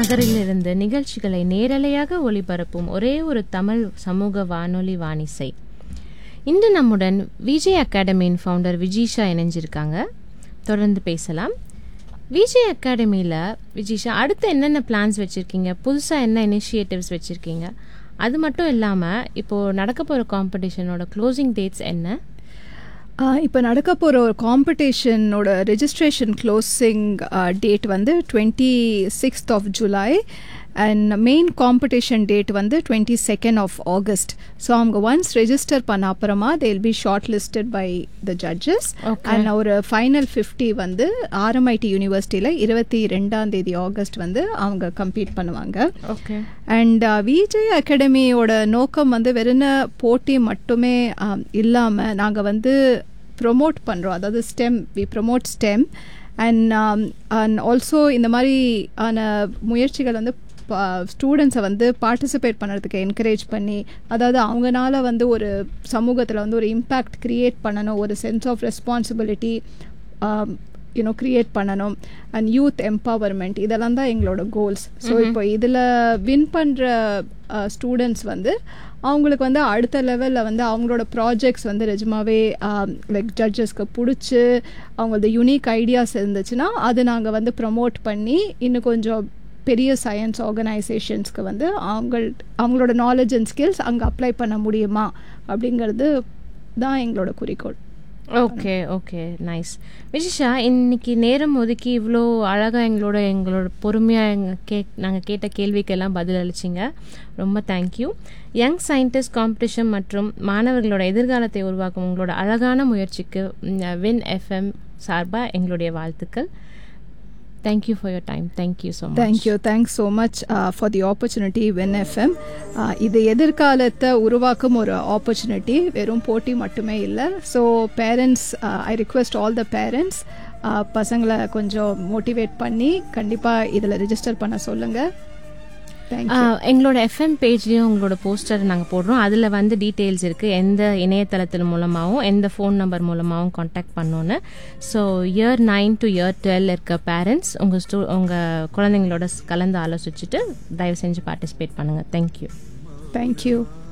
நகரிலிருந்து நிகழ்ச்சிகளை நேரலையாக ஒளிபரப்பும் ஒரே ஒரு தமிழ் சமூக வானொலி வானிசை இன்று நம்முடன் விஜய் அகாடமியின் ஃபவுண்டர் விஜிஷா இணைஞ்சிருக்காங்க தொடர்ந்து பேசலாம் விஜய் அகாடமியில் விஜிஷா அடுத்து என்னென்ன பிளான்ஸ் வச்சுருக்கீங்க புதுசாக என்ன இனிஷியேட்டிவ்ஸ் வச்சுருக்கீங்க அது மட்டும் இல்லாமல் இப்போது நடக்க போகிற காம்படிஷனோட க்ளோசிங் டேட்ஸ் என்ன இப்போ நடக்க போகிற ஒரு காம்படிஷனோட ரெஜிஸ்ட்ரேஷன் க்ளோசிங் டேட் வந்து twenty sixth of July and main competition date வந்து twenty second of August so அவங்க ஒன்ஸ் ரெஜிஸ்டர் பண்ண அப்புறமா they will be shortlisted by the judges Okay. And ஒரு ஃபைனல் ஃபிஃப்டி வந்து ஆர்எம்ஐடி யூனிவர்சிட்டியில் இருபத்தி ரெண்டாம் தேதி ஆகஸ்ட் வந்து அவங்க கம்ப்ளீட் பண்ணுவாங்க ஓகே அண்ட் விஜய் அகாடமியோட நோக்கம் வந்து வெறும் போட்டி மட்டுமே இல்லாமல் நாங்கள் வந்து ப்ரொமோட் பண்ணுறோம் அதாவது STEM we promote STEM and and also இந்த மாதிரி ஆன முயற்சிகள் வந்து ஸ்டூடெண்ட்ஸை வந்து பார்ட்டிசிபேட் பண்ணுறதுக்கு என்கரேஜ் பண்ணி அதாவது அவங்கனால வந்து ஒரு சமூகத்தில் வந்து ஒரு இம்பேக்ட் க்ரியேட் பண்ணணும் ஒரு sense of responsibility you know create பண்ணணும் அண்ட் யூத் எம்பவர்மெண்ட் இதெல்லாம் தான் எங்களோட கோல்ஸ் ஸோ இப்போ இதில் வின் பண்ணுற ஸ்டூடெண்ட்ஸ் வந்து அவங்களுக்கு வந்து அடுத்த லெவலில் வந்து அவங்களோட ப்ராஜெக்ட்ஸ் வந்து நிஜமாவே லைக் ஜட்ஜஸ்க்கு பிடிச்சி அவங்களது யூனிக் ஐடியாஸ் இருந்துச்சுன்னா அது நாங்கள் வந்து ப்ரமோட் பண்ணி இன்னும் கொஞ்சம் பெரிய சயின்ஸ் ஆர்கனைசேஷன்ஸ்க்கு வந்து அவங்க அவங்களோட நாலேஜ் அண்ட் ஸ்கில்ஸ் அங்கே அப்ளை பண்ண முடியுமா அப்படிங்கிறது தான் எங்களோட குறிக்கோள் ஓகே ஓகே நைஸ் விஜிஷா இன்னைக்கு நேரம் ஒதுக்கி இவ்வளோ அழகாக எங்களோட எங்களோட பொறுமையாக எங்கள் கே நாங்கள் கேட்ட கேள்விக்கெல்லாம் பதில் அளிச்சிங்க ரொம்ப தேங்க்யூ யங் சயின்டிஸ்ட் காம்படிஷன் மற்றும் மாணவர்களோட எதிர்காலத்தை உருவாக்கும் உங்களோட அழகான முயற்சிக்கு வின் எஃப்எம் சார்பாக எங்களுடைய வாழ்த்துக்கள் thank you for your time thank you so much thank you thanks so much for the opportunity when FM இது எதிர்காலத்தை உருவாக்கும் ஒரு ஆப்பர்ச்சுனிட்டி வெறும் போட்டி மட்டுமே இல்லை so parents I request all the parents பசங்களை கொஞ்சம் மோட்டிவேட் பண்ணி கண்டிப்பாக இதில் ரிஜிஸ்டர் பண்ண சொல்லுங்கள் தேங்க்யூ ஆஹ், எங்களோட எஃப்எம் பேஜ்லேயும் உங்களோட போஸ்டர் நாங்கள் போடுறோம் அதில் வந்து டீட்டெயில்ஸ் இருக்குது எந்த இணையதளத்தின் மூலமாகவும் எந்த ஃபோன் நம்பர் மூலமாகவும் காண்டாக்ட் பண்ணோன்னு so year nine to year twelve இருக்க பேரண்ட்ஸ் உங்கள் ஸ்டூ உங்கள் குழந்தைங்களோட கலந்து ஆலோசிச்சுட்டு தயவு செஞ்சு பார்ட்டிசிபேட் பண்ணுங்கள் தேங்க்யூ தேங்க்யூ